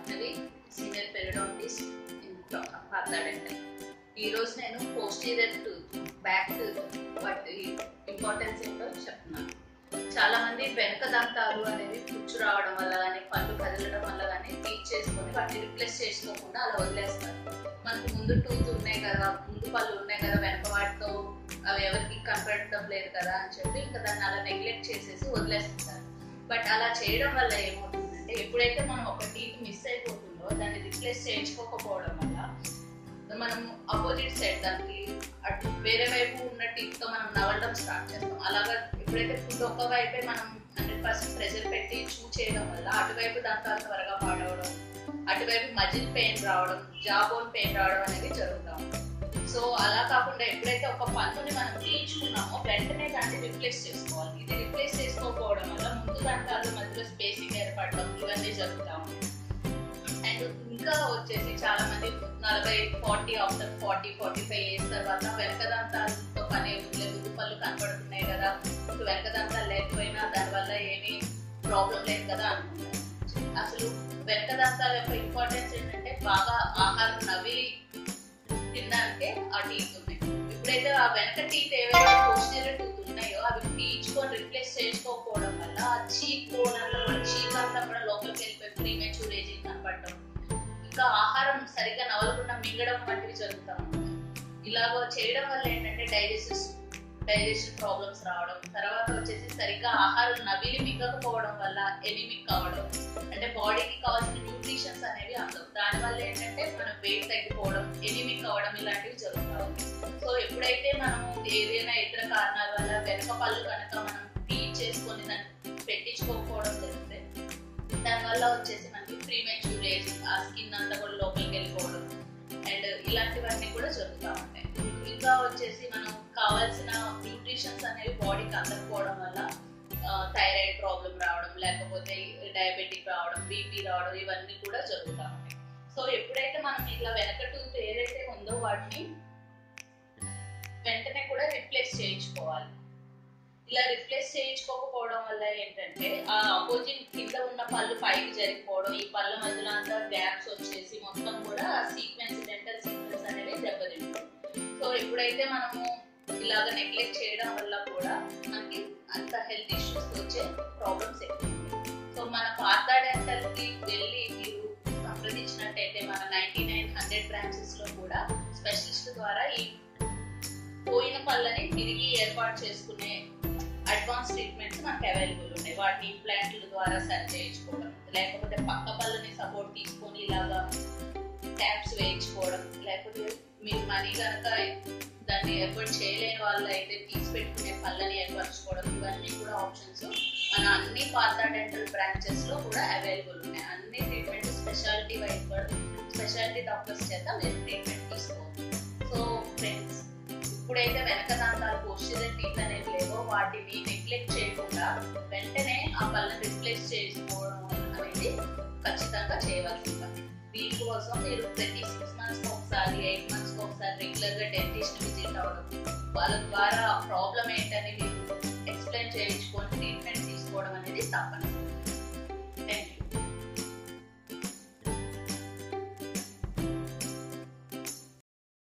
Jahnavi senior periodontist in పాతాడంటే ఈ రోజు నేను పోస్టీరియర్ టూత్ బ్యాక్ టూత్ వాటి ఇంపార్టెన్స్ ఏంటో చెప్తున్నాను చాలా మంది వెనక దంతాలు అనేది పుచ్చు రావడం వల్ల కానీ పళ్ళు కదలడం వల్ల కానీ టీచ్ చేసుకొని వాటిని రిప్లేస్ చేసుకోకుండా అలా వదిలేస్తారు మనకు ముందు టూత్ ఉన్నాయి కదా ముందు పళ్ళు ఉన్నాయి కదా వెనక వాటితో అవి ఎవరికి కనపడటం లేదు కదా అని చెప్పి ఇంకా దాన్ని అలా నెగ్లెక్ట్ చేసేసి వదిలేస్తారు బట్ అలా చేయడం వల్ల ఏమవుతుందంటే ఎప్పుడైతే మనం ఒక టీత్ మిస్ అయిపోతుందో దాన్ని రిప్లేస్ చేయించుకోకపోవడం వల్ల మనం అపోజిట్ సైడ్ దానికి అటు వేరే వైపు ఉన్న టీత్ తో మనం నవ్వడం స్టార్ట్ చేస్తాం అలాగా ఎప్పుడైతే ఫుడ్ ఒక వైపే మనం హండ్రెడ్ పర్సెంట్ ప్రెషర్ పెట్టి చూ చేయడం వల్ల అటువైపు దంతాలు త్వరగా పాడవడం అటువైపు మజిల్ పెయిన్ రావడం జాబోన్ పెయిన్ రావడం అనేది జరుగుతూ ఉంటుంది సో అలా కాకుండా ఎప్పుడైతే ఒక పన్నుని మనం తీయించుకున్నామో వెంటనే దాన్ని రిప్లేస్ చేసుకోవాలి ఇది రిప్లేస్ చేసుకోకపోవడం వల్ల ముందు దంతాలు మధ్యలో స్పేసింగ్ ఏర్పడడం ఇవన్నీ జరుగుతూ ఉంటాయి అండ్ ఇంకా వచ్చేసి చాలా మంది నలభై forty after forty forty five years తర్వాత వెనక దంతాలతో పని లేదు ముందు పళ్ళు కనపడుతున్నాయి కదా ఇప్పుడు వెనక దంతాలు లేకపోయినా దానివల్ల ఏమీ ప్రాబ్లం లేదు కదా అనుకుంటారు అసలు వెనక దంతాల యొక్క ఇంపార్టెన్స్ ఏంటంటే బాగా ఆహారం నవ్వి తిన్నాకే ఆ టీత్ ఉన్నాయి ఇప్పుడైతే ఆ వెనక టీత్ ఏవైతే పోస్టీరియర్ టూత్ ఉన్నాయో అవి పీచుకొని రిప్లేస్ చేసుకోకపోవడం వల్ల ఆ చీక్ కోనర్లో చీక్ అంతా కూడా లోపలికి వెళ్ళిపోయి ప్రీమెచ్యూర్ ఏజింగ్ కనపడటం ఇంకా ఆహారం సరిగ్గా నవలకుండా మింగడం వంటివి జరుగుతూ ఉంటాయి ఇలాగ చేయడం వల్ల ఏంటంటే డైజెసిస్ డైజెషన్ ప్రాబ్లమ్స్ రావడం తర్వాత వచ్చేసి సరిగ్గా ఆహారం నవిలి మింగకపోవడం వల్ల ఎనిమిక్ అవ్వడం అంటే బాడీకి కావాల్సిన న్యూట్రిషన్స్ అనేవి అందవు దానివల్ల ఏంటంటే మనం వెయిట్ తగ్గిపోవడం ఎనిమిక్ అవ్వడం ఇలాంటివి జరుగుతూ ఉంటాయి సో ఎప్పుడైతే మనము ఏదైనా ఇతర కారణాల వల్ల వెనక పళ్ళు కనుక మనం టీచ్ చేసుకొని దాన్ని పెట్టించుకోకపోవడం జరిగితే దానివల్ల వచ్చేసి మనకి ప్రీమెచ్యూర్ ఏజ్ ఆ స్కిన్ అంతా కూడా లోపలికి వెళ్ళిపోవడం అండ్ ఇలాంటివన్నీ కూడా జరుగుతూ ఉంటాయి ఇంకా వచ్చేసి మనం కావాల్సిన న్యూట్రిషన్స్ అనేవి బాడీకి అందకపోవడం వల్ల థైరాయిడ్ ప్రాబ్లం రావడం లేకపోతే డయాబెటిక్ రావడం బీపీ రావడం ఇవన్నీ కూడా జరుగుతూ ఉంటాయి సో ఎప్పుడైతే మనం ఇట్లా వెనక టూత్ ఏదైతే ఉందో వాటిని వెంటనే కూడా రిప్లేస్ చేయించుకోవాలి ఇలా రిప్లేస్ చేయించుకోకపోవడం వల్ల ఏంటంటే ఆ అపోజిట్ కింద ఉన్న పళ్ళు పైకి జరిగిపోవడం ఈ పళ్ళ మధ్యలో అంతా గ్యాప్స్ వచ్చేసి మొత్తం కూడా సీక్వెన్స్ డెంటల్ సీక్వెన్స్ అనేది దెబ్బతింటుంది సో ఎప్పుడైతే మనము ఇలాగ నెగ్లెక్ట్ చేయడం వల్ల కూడా మనకి అంత హెల్త్ ఇష్యూస్ వచ్చే ప్రాబ్లమ్స్ ఎక్కువ సో మన పాత డెంటల్ కి వెళ్ళి మీరు సంప్రదించినట్టయితే మన నైన్టీ నైన్ హండ్రెడ్ బ్రాంచెస్ లో కూడా స్పెషలిస్ట్ ద్వారా ఈ పోయిన పళ్ళని తిరిగి ఏర్పాటు చేసుకునే అడ్వాన్స్ ట్రీట్మెంట్స్ మనకు అవైలబుల్ ఉన్నాయి వాటిని ఇంప్లాంట్ల ద్వారా సరి చేయించుకోవడం లేకపోతే పక్క పళ్ళని సపోర్ట్ తీసుకొని ఇలాగా ట్యాప్స్ వేయించుకోవడం లేకపోతే మీరు మనీ కనుక దాన్ని ఎఫర్ట్ చేయలేని వాళ్ళు అయితే తీసి పెట్టుకునే పళ్ళని ఏర్పరచుకోవడం ఇవన్నీ కూడా ఆప్షన్స్ మన అన్ని పాత డెంటల్ బ్రాంచెస్ లో కూడా అవైలబుల్ ఉన్నాయి అన్ని ట్రీట్మెంట్ స్పెషాలిటీ వైజ్ కూడా స్పెషాలిటీ డాక్టర్స్ చేత మీరు ట్రీట్మెంట్ తీసుకోవచ్చు సో ఫ్రెండ్స్ ఇప్పుడైతే వెనక దంతాలు పోస్చర్ టీత్ అనేవి లేవో వాటిని నెగ్లెక్ట్ చేయకుండా వెంటనే ఆ పళ్ళని రిప్లేస్ చేసుకోవడం అనేది ఖచ్చితంగా చేయవలసింది దీనికోసం మీరు ప్రతి సిక్స్ మంత్స్ ఒకసారి ఎయిట్ మంత్స్ ఒకసారి రెగ్యులర్ గా డెంటిస్ట్ విజిట్ అవ్వడం వాళ్ళ ద్వారా ప్రాబ్లం ఏంటని మీరు